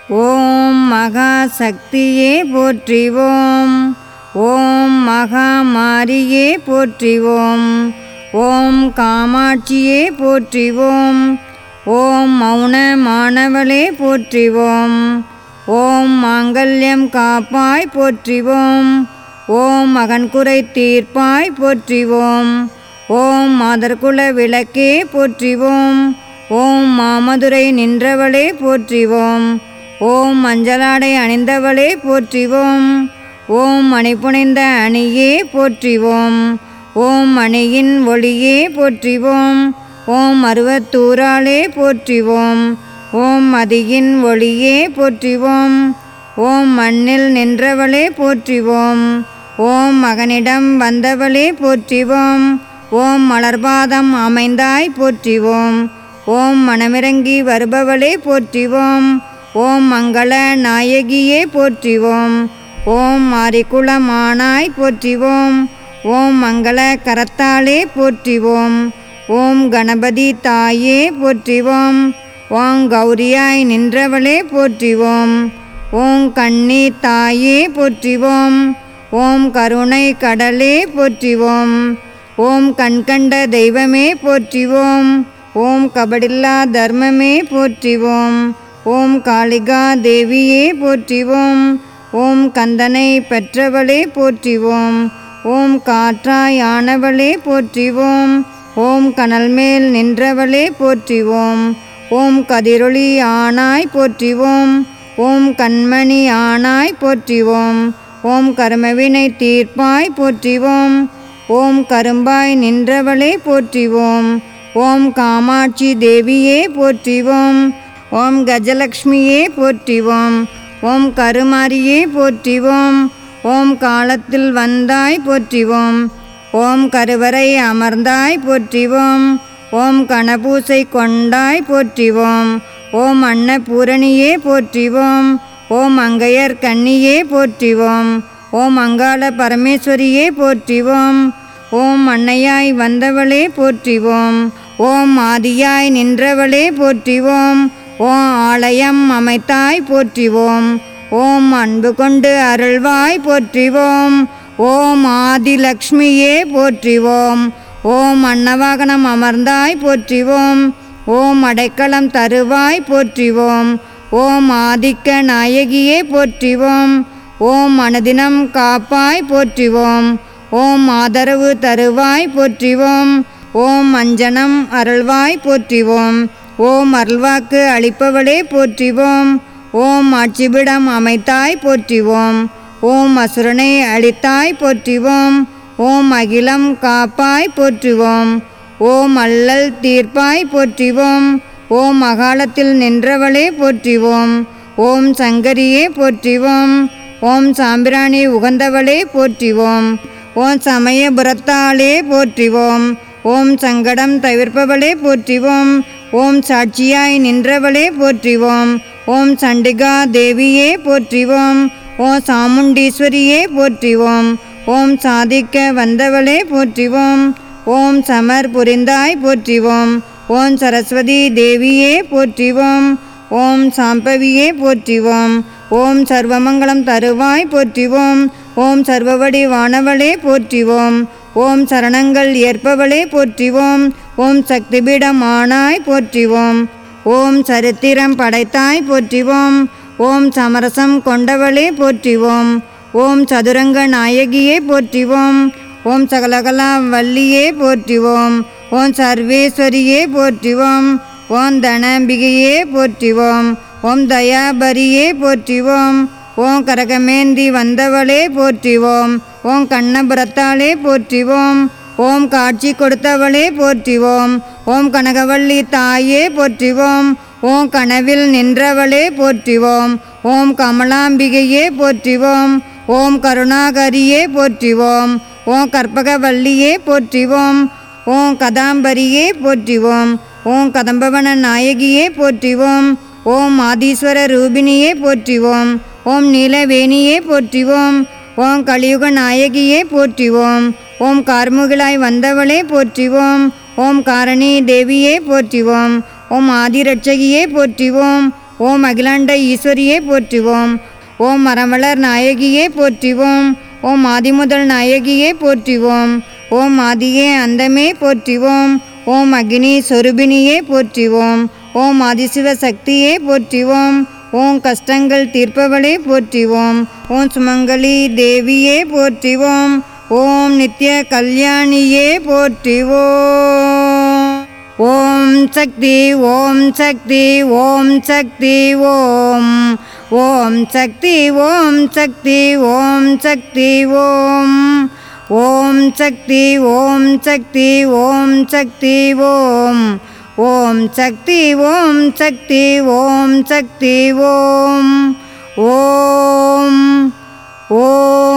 ஓம் மகா சக்தியே போற்றிவோம் ஓம் மகா மாரியே போற்றிவோம் ஓம் காமாட்சியே போற்றிவோம் ஓம் மௌன மாணவளே போற்றிவோம் ஓம் மாங்கல்யம் காப்பாய் போற்றிவோம் ஓம் மகன் குறை தீர்ப்பாய் போற்றிவோம் ஓம் மாதர்குல விளக்கே போற்றிவோம் ஓம் மாமதுரை நின்றவளே போற்றிவோம் ஓம் மஞ்சளாடை அணிந்தவளே போற்றிவோம் ஓம் மணிப்புனைந்த அணியே போற்றிவோம் ஓம் மணியின் ஒளியே போற்றிவோம் ஓம் அருவத்தூராளே போற்றிவோம் ஓம் மதியின் ஒளியே போற்றிவோம் ஓம் மண்ணில் நின்றவளே போற்றிவோம் ஓம் மகனிடம் வந்தவளே போற்றிவோம் ஓம் மலர்பாதம் அமைந்தாய் போற்றிவோம் ஓம் மனமிறங்கி வருபவளே போற்றிவோம் ஓம் மங்கள நாயகியே போற்றிவோம் ஓம் மாரிக்குளமானாய் போற்றிவோம் ஓம் மங்கள கரத்தாளே போற்றிவோம் ஓம் கணபதி தாயே போற்றிவோம் ஓம் கௌரியாய் நின்றவளே போற்றிவோம் ஓம் கண்ணி தாயே போற்றிவோம் ஓம் கருணை கடலே போற்றிவோம் ஓம் கண்கண்ட தெய்வமே போற்றிவோம் ஓம் கபடில்லா தர்மமே போற்றிவோம் ஓம் காளிகா தேவியே போற்றிவோம் ஓம் கந்தனை பெற்றவளே போற்றிவோம் ஓம் காற்றாய் ஆனவளே போற்றிவோம் ஓம் கனல் மேல் நின்றவளே போற்றிவோம் ஓம் கதிரொளி ஆனாய் போற்றிவோம் ஓம் கண்மணி ஆனாய் போற்றிவோம் ஓம் கர்மவினை தீர்ப்பாய் போற்றிவோம் ஓம் கரும்பாய் நின்றவளே போற்றிவோம் ஓம் காமாட்சி தேவியே போற்றிவோம் ஓம் கஜலக்ஷ்மியே போற்றிவோம் ஓம் கருமாரியே போற்றிவோம் ஓம் காலத்தில் வந்தாய் போற்றிவோம் ஓம் கருவறை அமர்ந்தாய் போற்றிவோம் ஓம் கணபூசை கொண்டாய் போற்றிவோம் ஓம் அன்னபூரணியே போற்றிவோம் ஓம் அங்கையர் கன்னியே போற்றிவோம் ஓம் அங்காள பரமேஸ்வரியே போற்றிவோம் ஓம் அன்னையாய் வந்தவளே போற்றிவோம் ஓம் ஆதியாய் நின்றவளே போற்றிவோம் ஓம் ஆலயம் அமைத்தாய் போற்றிவோம் ஓம் அன்பு கொண்டு அருள்வாய் போற்றிவோம் ஓம் ஆதிலக்ஷ்மியே போற்றிவோம் ஓம் அன்னவாகனம் அமர்ந்தாய் போற்றிவோம் ஓம் அடைக்கலம் தருவாய் போற்றிவோம் ஓம் ஆதிக்க நாயகியே போற்றிவோம் ஓம் மனதினம் காப்பாய் போற்றிவோம் ஓம் ஆதரவு தருவாய் போற்றிவோம் ஓம் அஞ்சனம் அருள்வாய் போற்றிவோம் ஓம் அருள்வாக்கு அளிப்பவளே போற்றிவோம் ஓம் ஆட்சிபிடம் அமைத்தாய் போற்றிவோம் ஓம் அசுரனை அழித்தாய் போற்றிவோம் ஓம் அகிலம் காப்பாய் போற்றுவோம் ஓம் அல்லல் தீர்ப்பாய் போற்றிவோம் ஓம் மகாலத்தில் நின்றவளே போற்றிவோம் ஓம் சங்கரியே போற்றிவோம் ஓம் சாம்பிராணி உகந்தவளே போற்றிவோம் ஓம் சமயபுரத்தாளே போற்றிவோம் ஓம் சங்கடம் தவிர்ப்பவளே போற்றிவோம் ஓம் சாட்சியாய் நின்றவளே போற்றிவோம் ஓம் சண்டிகா தேவியே போற்றிவோம் ஓம் சாமுண்டீஸ்வரியே போற்றிவோம் ஓம் சாதிக்க வந்தவளே போற்றிவோம் ஓம் சமர் புரிந்தாய் போற்றிவோம் ஓம் சரஸ்வதி தேவியே போற்றிவோம் ஓம் சாம்பவியே போற்றிவோம் ஓம் சர்வமங்கலம் தருவாய் போற்றிவோம் ஓம் சர்வவடி வானவளே போற்றிவோம் ஓம் சரணங்கள் ஏற்பவளே போற்றிவோம் ஓம் சக்திபீடம் ஆனாய் போற்றிவோம் ஓம் சரித்திரம் படைத்தாய் போற்றிவோம் ஓம் சமரசம் கொண்டவளே போற்றிவோம் ஓம் சதுரங்க நாயகியே போற்றிவோம் ஓம் சகலகலா வள்ளியே போற்றிவோம் ஓம் சர்வேஸ்வரியே போற்றிவோம் ஓம் தனம்பிகையே போற்றிவோம் ஓம் தயாபரியே போற்றிவோம் ஓம் கரகமேந்தி வந்தவளே போற்றிவோம் ஓம் கண்ணபுரத்தாளே போற்றிவோம் ஓம் காட்சி கொடுத்தவளே போற்றிவோம் ஓம் கனகவள்ளி தாயே போற்றிவோம் ஓம் கனவில் நின்றவளே போற்றிவோம் ஓம் கமலாம்பிகையே போற்றிவோம் ஓம் கருணாகரியே போற்றிவோம் ஓம் கற்பகவல்லியே போற்றிவோம் ஓம் கதாம்பரியே போற்றிவோம் ஓம் கதம்பவன நாயகியே போற்றிவோம் ஓம் ஆதீஸ்வர ரூபிணியே போற்றிவோம் ஓம் நீலவேணியே போற்றிவோம் ஓம் கலியுக நாயகியே போற்றிவோம் ஓம் கார்முகிலாய் வந்தவளே போற்றிவோம் ஓம் காரணி தேவியே போற்றிவோம் ஓம் ஆதிரட்சகியே போற்றிவோம் ஓம் அகிலாண்ட ஈஸ்வரியே போற்றுவோம் ஓம் மரமலர் நாயகியே போற்றுவோம் ஓம் ஆதிமுதல் நாயகியே போற்றுவோம் ஓம் ஆதியே அந்தமே போற்றுவோம் ஓம் அக்னி சொருபினியே போற்றுவோம் ஓம் ஆதிசிவ சக்தியே போற்றுவோம் ஓம் கஷ்டங்கள் தீர்ப்பவளே போற்றுவோம் ஓம் சுமங்கலி தேவியே போற்றுவோம் ஓம் நித்ய கல்யாணியே போற்றுவோம் ஓம் சக்தி ஓம் சக்தி ஓம் சக்தி ஓம் ஓம் சக்தி ஓம் சக்தி ஓம் சக்தி ஓம் ஓம் சக்தி ஓம் சக்தி ஓம் சக்தி ஓம் ஓம் சக்தி ஓம் சக்தி ஓம் சக்தி ஓம் ஓம் ஓம்